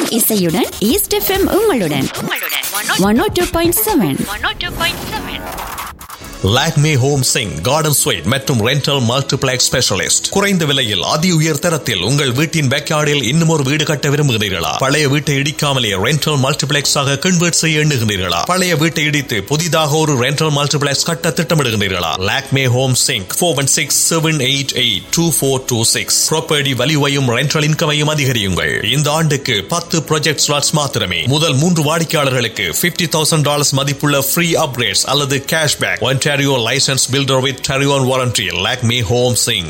இசையுடன் east FM உங்களுடன் one O two point seven Lakme home சிங் கார்டன் ஸ்வீட் மற்றும் ரெண்டல் மல்டிபிளெக்ஸ் ஸ்பெஷலிஸ்ட் குறைந்த விலையில் அதி உயர் தரத்தில் உங்கள் வீட்டின் பேக்யார்டில் இன்னும் ஒரு வீடு கட்ட விரும்புகிறீர்களா பழைய வீட்டை இடிக்காமலே ரெண்டல் மல்டிபிளெக்ஸ் ஆக கன்வெர்ட் செய்ய எண்ணுகிறீர்களா பழைய வீட்டை இடித்து புதிதாக ஒரு ரெண்டல் மல்டிபிளெக்ஸ் கட்ட திட்டமிடுகிறீர்களா லாக்மே ஹோம் சிங் four one six seven eight eight two four two six property வலிவையும் ரெண்டல் இன்கமையும் அதிகரியுங்கள் இந்த ஆண்டுக்கு பத்து ப்ராஜெக்ட் ஸ்லாட்ஸ் மாத்திரமே முதல் மூன்று வாடிக்கையாளர்களுக்கு பிப்டி தௌசண்ட் டாலர்ஸ் மதிப்புள்ள ஃப்ரீ அப்கிரேட்ஸ் அல்லது cashback Ontario licensed builder with Tarion warranty. Lakme Home Sing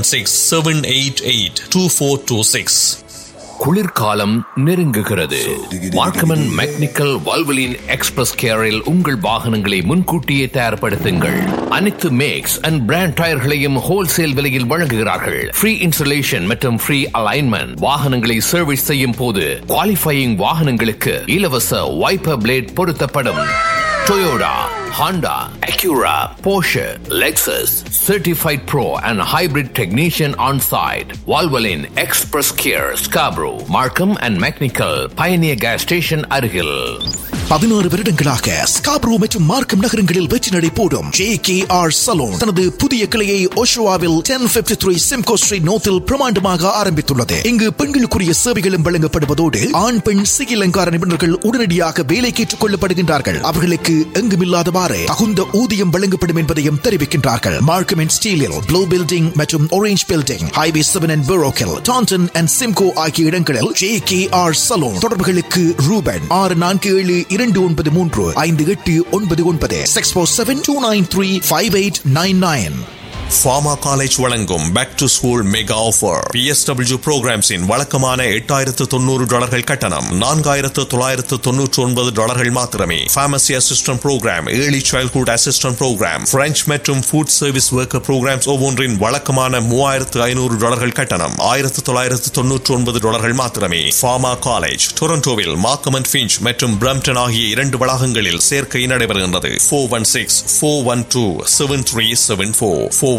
416 788 2426. குளிர்காலம் நெருங்குகிறது மார்க்கமன் மெக்னிக்கல் வல்வலின் எக்ஸ்பிரஸ் கேரில் உங்கள் வாகனங்களை முன்கூட்டியே தயார்படுத்துங்கள் அனைத்து மேக்ஸ் அண்ட் பிராண்ட் டயர்களையும் ஹோல்சேல் விலையில் வழங்குகிறார்கள் ஃப்ரீ இன்சுலேஷன் மற்றும் ஃப்ரீ அலைன்மெண்ட் வாகனங்களை சர்வீஸ் செய்யும் போது குவாலிஃபையிங் வாகனங்களுக்கு இலவச வைப்பர் பிளேட் பொருத்தப்படும் Toyota, Honda, Acura, Porsche, Lexus, certified pro and hybrid technician on site. Valvoline Express Care, Scarborough, Markham and Mechanical, Pioneer Gas Station அருகில் பதினாறு வருடங்களாக ஸ்காப்ரோ மற்றும் மார்க்கம் நகரங்களில் வெற்றி நடை போடும் ஜே கே ஆர் சலூன் தனது புதிய கிளையை ஓஷோவாவில் ten fifty three Simcoe street நோத்தில் பிரமாண்டமாக ஆரம்பித்துள்ளது இங்கு பெண்களுக்குரிய சேவைகளும் வழங்கப்படுவதோடு ஆண் பெண் சிகை அலங்கார நிபுணர்கள் உடனடியாக வேலைக்கு ஏற்றுக் கொள்ளப்படுகின்றார்கள் அவர்களுக்கு எங்குமில்லாதவாறு தகுந்த ஊதியம் வழங்கப்படும் என்பதையும் தெரிவிக்கின்றார்கள் மார்க்கம் அண்ட் ஸ்டீலில் ப்ளூ பில்டிங் மற்றும் orange building highway seven and பெரோக்கில் டான்டன் அண்ட் சிம்கோ ஆகிய இடங்களில் ஜே கே ஆர் சலூன் தொடர்புகளுக்கு ரூபன் ஆறு நான்கு ஏழு இரண்டு ஒன்பது மூன்று ஐந்து எட்டு ஒன்பது ஒன்பது six four seven two nine three five eight nine nine pharma college வழங்கும் back to school mega offer PSW ப்ரோக்ராம்ஸின் வழக்கமான எட்டாயிரத்து தொண்ணூறு டாலர்கள் கட்டணம் நான்காயிரத்து தொள்ளாயிரத்து தொன்னூற்று ஒன்பது டாலர்கள் மாத்திரமே pharmacy assistant program early childhood assistant program French மற்றும் ஃபுட் சர்வீஸ் ஒர்க்கர் ப்ரோக்ராம்ஸ் ஒவ்வொன்றின் வழக்கமான மூவாயிரத்து ஐநூறு டாலர்கள் கட்டணம் ஆயிரத்து தொள்ளாயிரத்து தொன்னூற்று ஒன்பது டாலர்கள் மாத்திரமே ஃபார்மா காலேஜ் டொரண்டோவில் மார்க்கம் அண்ட் ஃபிஞ்ச் மற்றும் பிரம்டன் ஆகிய இரண்டு வளாகங்களில் சேர்க்கை நடைபெறுகின்றது four one six four one two seven three seven four four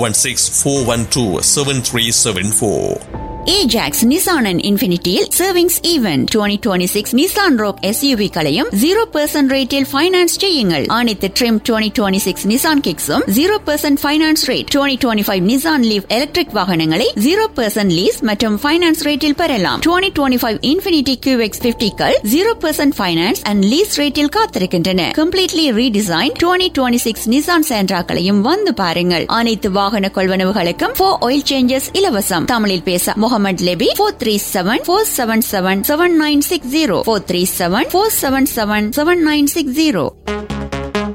416-412-7374. Ajax Nissan and இன்ஃபினிட்டியில் savings event twenty twenty six Nissan Rogue SUV களையும் ஜீரோ பர்சன்ட் ரேட்டில் ஃபைனான்ஸ் செய்யுங்கள் அனைத்து trim twenty twenty six Nissan கிக்ஸும் zero percent finance rate twenty twenty five Nissan Leaf electric வாகனங்களை zero percent lease மற்றும் finance ரேட்டில் பெறலாம் twenty twenty five Infiniti Q X பிப்டிக்கள் zero percent finance and lease ரேட்டில் காத்திருக்கின்றன completely redesign twenty twenty six Nissan சேண்ட்ராக்களையும் வந்து பாருங்கள் அனைத்து வாகன கொள்வனவுகளுக்கும் ஃபோர் ஆயில் சேஞ்சஸ் இலவசம் தமிழில் பேச Mohamed Lebbe four three seven four seven seven seven nine six zero four three seven four seven seven seven nine six zero